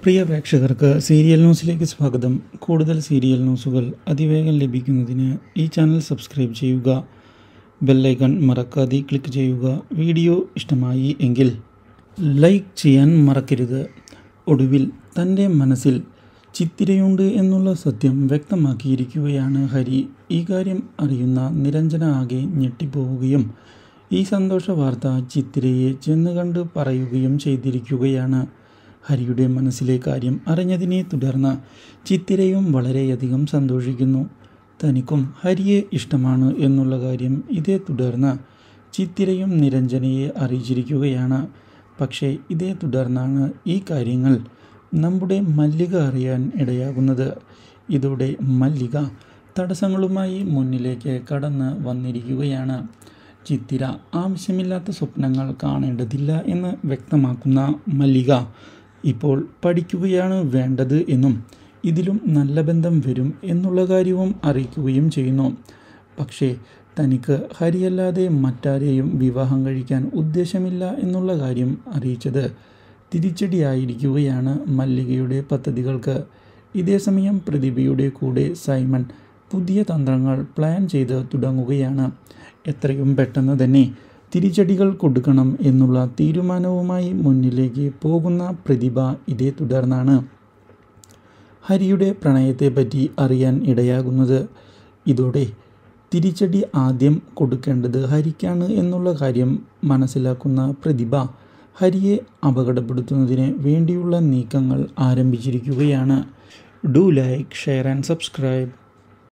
പ്രിയ പ്രേക്ഷകർക്ക് സീരിയൽ ന്യൂസിലേക്ക് സ്വാഗതം കൂടുതൽ സീരിയൽ ന്യൂസുകൾ അതിവേഗം ലഭിക്കുന്നതിന് ഈ ചാനൽ സബ്സ്ക്രൈബ് ചെയ്യുക ബെല്ലൈക്കൺ മറക്കാതെ ക്ലിക്ക് ചെയ്യുക വീഡിയോ ഇഷ്ടമായി എങ്കിൽ ലൈക്ക് ചെയ്യാൻ മറക്കരുത് ഒടുവിൽ തൻ്റെ മനസ്സിൽ ചിത്തിരയുണ്ട് എന്നുള്ള സത്യം വ്യക്തമാക്കിയിരിക്കുകയാണ് ഹരി ഈ കാര്യം അറിയുന്ന നിരഞ്ജന ആകെ ഞെട്ടിപ്പോവുകയും ഈ സന്തോഷ വാർത്ത ചിത്തിരയെ ചെന്ന് കണ്ട് പറയുകയും ചെയ്തിരിക്കുകയാണ് ഹരിയുടെ മനസ്സിലെ കാര്യം അറിഞ്ഞതിനെ തുടർന്ന് ചിത്തിരയും വളരെയധികം സന്തോഷിക്കുന്നു തനിക്കും ഹരിയെ ഇഷ്ടമാണ് എന്നുള്ള കാര്യം ഇതേ തുടർന്ന് ചിത്തിരയും നിരഞ്ജനയെ അറിയിച്ചിരിക്കുകയാണ് പക്ഷേ ഇതേ തുടർന്നാണ് ഈ കാര്യങ്ങൾ നമ്മുടെ മല്ലിക അറിയാൻ ഇടയാകുന്നത് ഇതോടെ മല്ലിക തടസ്സങ്ങളുമായി മുന്നിലേക്ക് കടന്ന് വന്നിരിക്കുകയാണ് ചിത്തിര ആവശ്യമില്ലാത്ത സ്വപ്നങ്ങൾ കാണേണ്ടതില്ല എന്ന് വ്യക്തമാക്കുന്ന മല്ലിക ഇപ്പോൾ പഠിക്കുകയാണ് വേണ്ടത് എന്നും ഇതിലും നല്ല ബന്ധം വരും എന്നുള്ള കാര്യവും അറിയിക്കുകയും ചെയ്യുന്നു പക്ഷേ തനിക്ക് ഹരിയല്ലാതെ മറ്റാരെയും വിവാഹം കഴിക്കാൻ ഉദ്ദേശമില്ല എന്നുള്ള കാര്യം അറിയിച്ചത് തിരിച്ചടിയായിരിക്കുകയാണ് മല്ലികയുടെ പദ്ധതികൾക്ക് ഇതേസമയം പ്രതിഭയുടെ കൂടെ സൈമൺ പുതിയ തന്ത്രങ്ങൾ പ്ലാൻ ചെയ്ത് തുടങ്ങുകയാണ് എത്രയും പെട്ടെന്ന് തന്നെ തിരിച്ചടികൾ കൊടുക്കണം എന്നുള്ള തീരുമാനവുമായി മുന്നിലേക്ക് പോകുന്ന പ്രതിഭ ഇതേ തുടർന്നാണ് ഹരിയുടെ പ്രണയത്തെപ്പറ്റി അറിയാൻ ഇടയാകുന്നത് ഇതോടെ തിരിച്ചടി ആദ്യം കൊടുക്കേണ്ടത് ഹരിക്കാണ് എന്നുള്ള കാര്യം മനസ്സിലാക്കുന്ന പ്രതിഭ ഹരിയെ അപകടപ്പെടുത്തുന്നതിന് വേണ്ടിയുള്ള നീക്കങ്ങൾ ആരംഭിച്ചിരിക്കുകയാണ് do like share and subscribe